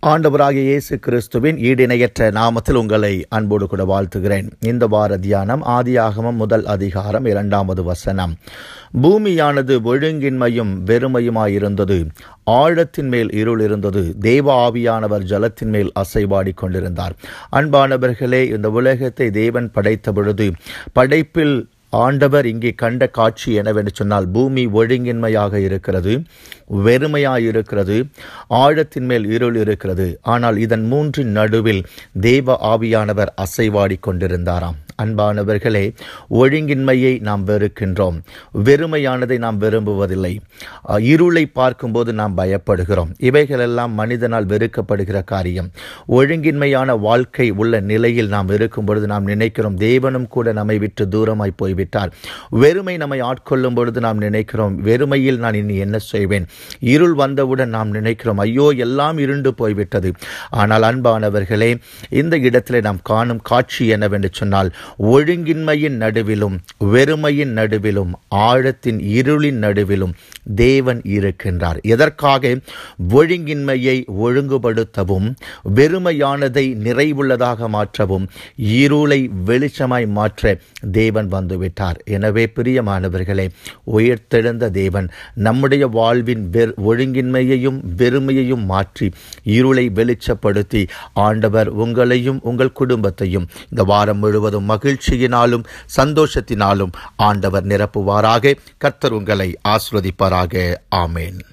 ஆண்டவராகிய இயேசு கிறிஸ்துவின் ஈடிணையற்ற நாமத்தில் உங்களை அன்போடு கூட வாழ்த்துகிறேன் இந்த வார தியானம் ஆதியாகமம் முதல் அதிகாரம் இரண்டாவது வசனம் பூமியானது ஒழுங்கின்மையும் வெறுமையுமாயிருந்தது ஆழத்தின் மேல் இருள் இருந்தது தேவ ஆவியானவர் ஜலத்தின் மேல் அசைவாடி கொண்டிருந்தார் அன்பானவர்களே இந்த உலகத்தை தேவன் படைத்த பொழுது படைப்பில் ஆண்டவர் இங்கே கண்ட காட்சி என்னவென்று சொன்னால் பூமி ஒழுங்கின்மையாக இருக்கிறது வெறுமையாக இருக்கிறது ஆழத்தின் மேல் இருள் இருக்கிறது ஆனால் இதன் மூன்றின் நடுவில் தேவ ஆவியானவர் அசைவாடி கொண்டிருந்தாராம் அன்பானவர்களே ஒழுங்கின்மையை நாம் வெறுக்கின்றோம் வெறுமையானதை நாம் விரும்புவதில்லை அஹ், இருளை பார்க்கும்போது நாம் பயப்படுகிறோம் இவைகளெல்லாம் மனிதனால் வெறுக்கப்படுகிற காரியம் ஒழுங்கின்மையான வாழ்க்கை உள்ள நிலையில் நாம் இருக்கும் பொழுது நாம் நினைக்கிறோம் தேவனும் கூட நம்மை விட்டு தூரமாய் போய்விட்டார் வெறுமை நம்மை ஆட்கொள்ளும் பொழுது நாம் நினைக்கிறோம் வெறுமையில் நான் இனி என்ன செய்வேன் இருள் வந்தவுடன் நாம் நினைக்கிறோம் ஐயோ எல்லாம் இருண்டு போய்விட்டது ஆனால் அன்பானவர்களே இந்த இடத்திலே நாம் காணும் காட்சி என்னவென்று சொன்னால் ஒழுங்கின்மையின் நடுவிலும் வெறுமையின் நடுவிலும் ஆழத்தின் இருளின் நடுவிலும் தேவன் இருக்கின்றார் எதற்காக ஒழுங்கின்மையை ஒழுங்குபடுத்தவும் வெறுமையானதை நிறைவுள்ளதாக மாற்றவும் இருளை வெளிச்சமாய் மாற்ற தேவன் வந்துவிட்டார் எனவே பிரியமானவர்களே உயர்த்தெழுந்த தேவன் நம்முடைய வாழ்வின் வெறு ஒழுங்கின்மையையும் வெறுமையையும் மாற்றி இருளை வெளிச்சப்படுத்தி ஆண்டவர் உங்களையும் உங்கள் குடும்பத்தையும் இந்த வாரம் முழுவதும் மகிழ்ச்சியினாலும் சந்தோஷத்தினாலும் ஆண்டவர் நிரப்புவாராக கர்த்தர் உங்களை ஆஸ்வதிப்பாராக ஆமேன்